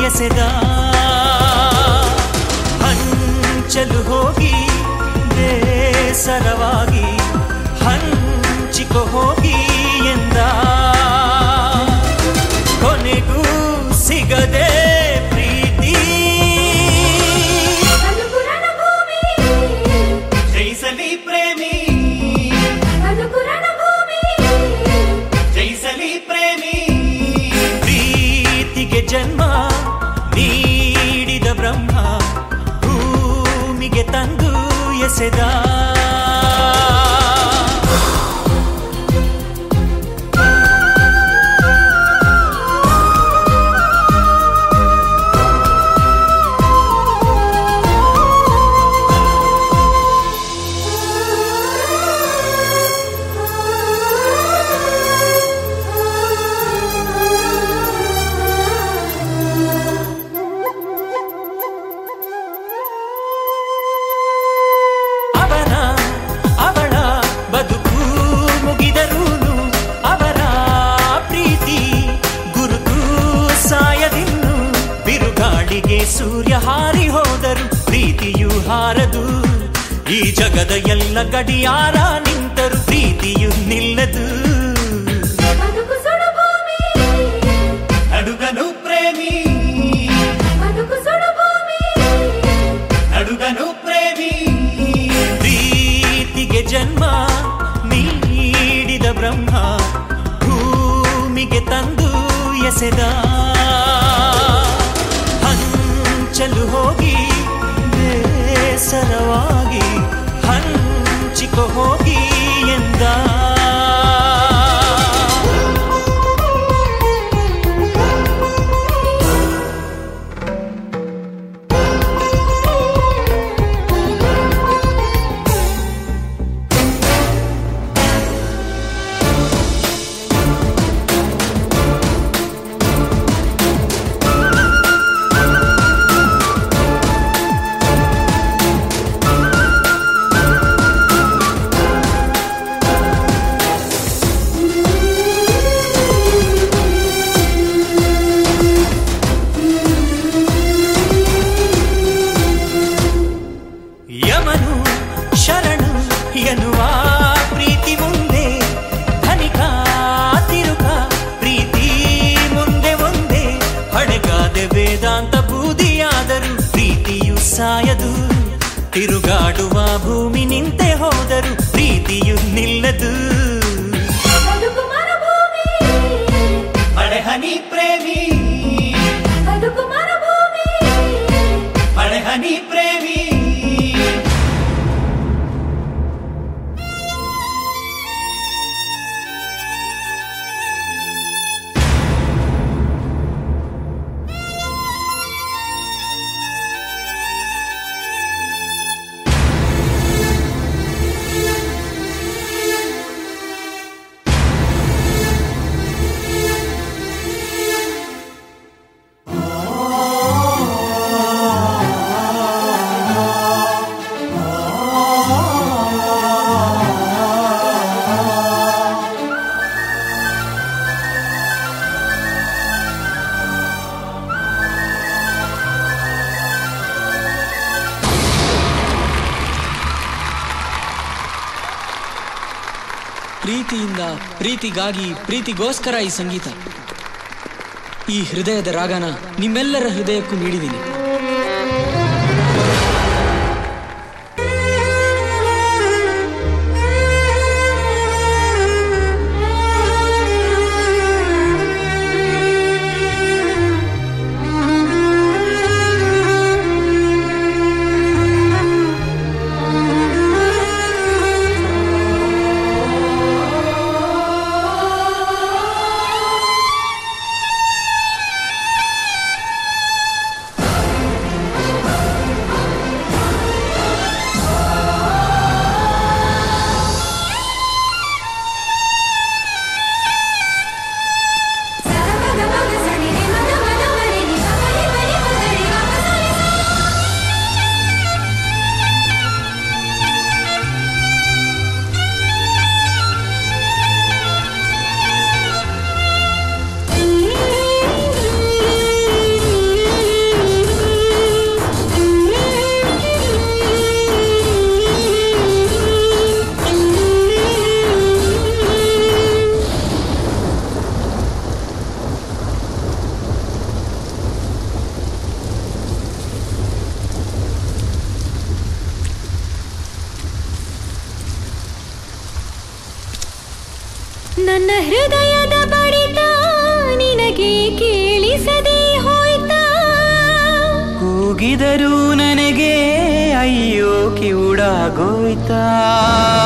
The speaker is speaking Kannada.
ಎಸೆದ ಹಂಚಲು ಹೋಗಿ ಬೇಸರವಾಗಿ ಹಂಚಿಕೊ ಹೋಗಿ ಎಂದ ಕೊನೆಗೂ ಸಿಗದೆ ಪ್ರೀತಿ ಅನುಕುರಣ ಭೂಮಿ ಜೈಸಲಿ ಪ್ರೇಮಿ ಅನುಕುರಣ ಭೂಮಿ ಜೈಸಲಿ ಪ್ರೇಮಿ ಪ್ರೀತಿಗೆ ಜನ್ಮ ನೀಡಿದ ಬ್ರಹ್ಮ ಭೂಮಿಗೆ ತಂದು ಎಸೆದ ಅವನ ಅವಳ ಬದುಕು ಮುಗಿದರೂನು ಅವರ ಪ್ರೀತಿ ಗುರುತು ಸಾಯದಿನ್ನು ಬಿರುಗಾಳಿಗೆ ಸೂರ್ಯ ಹಾರಿ ಹೋದರು ಪ್ರೀತಿಯು ಹಾರದು ಈ ಜಗದ ಎಲ್ಲ ಗಡಿಯಾರ ನಿಂತರು ಪ್ರೀತಿಯು ನಿಲ್ಲದು ಬದುಕು ಸುಡು ಭೂಮಿ ನಡುಗನು ಪ್ರೇಮಿ ಬದುಕು ಸುಡು ಭೂಮಿ ನಡುಗನು ಪ್ರೇಮಿ ಪ್ರೀತಿಗೆ ಜನ್ಮ ನೀಡಿದ ಬ್ರಹ್ಮ ಭೂಮಿಗೆ ತಂದು ಎಸೆದ ಹಂಚಲು ಹೋಗಿ ಬೇಸರವಾಗಿ ಹಂಚಿಕೊ ಹೋಗಿ ಎಂದ ಯಮನು ಶರಣು ಎನ್ನುವ ಪ್ರೀತಿ ಮುಂದೆ ಧನಿಕ ತಿರುಕ ಪ್ರೀತಿ ಮುಂದೆ ಒಂದೇ ಹಣೆಗಾದೆ ವೇದಾಂತ ಬೂದಿಯಾದರು ಪ್ರೀತಿಯು ಸಾಯದು ತಿರುಗಾಡುವ ಭೂಮಿ ನಿಂತೆ ಹೋದರು ಪ್ರೀತಿಯು ನಿಲ್ಲದು ಬದುಕು ಮರುಭೂಮಿ ಹನಿ ಪ್ರೇಮಿ ಬದುಕು ಮರುಭೂಮಿ ಹನಿ ಪ್ರೇಮಿ ಪ್ರೀತಿಯಿಂದ ಪ್ರೀತಿಗಾಗಿ ಪ್ರೀತಿಗೋಸ್ಕರ ಈ ಸಂಗೀತ ಈ ಹೃದಯದ ರಾಗನ ನಿಮ್ಮೆಲ್ಲರ ಹೃದಯಕ್ಕೂ ನೀಡಿದ್ದೀನಿ ನನ್ನ ಹೃದಯದ ಬಡಿತ ನಿನಗೆ ಕೇಳಿಸದೆ ಹೋಯ್ತಾ ಕೂಗಿದರೂ ನನಗೆ ಅಯ್ಯೋ ಕಿವುಡಾಗೋಯ್ತಾ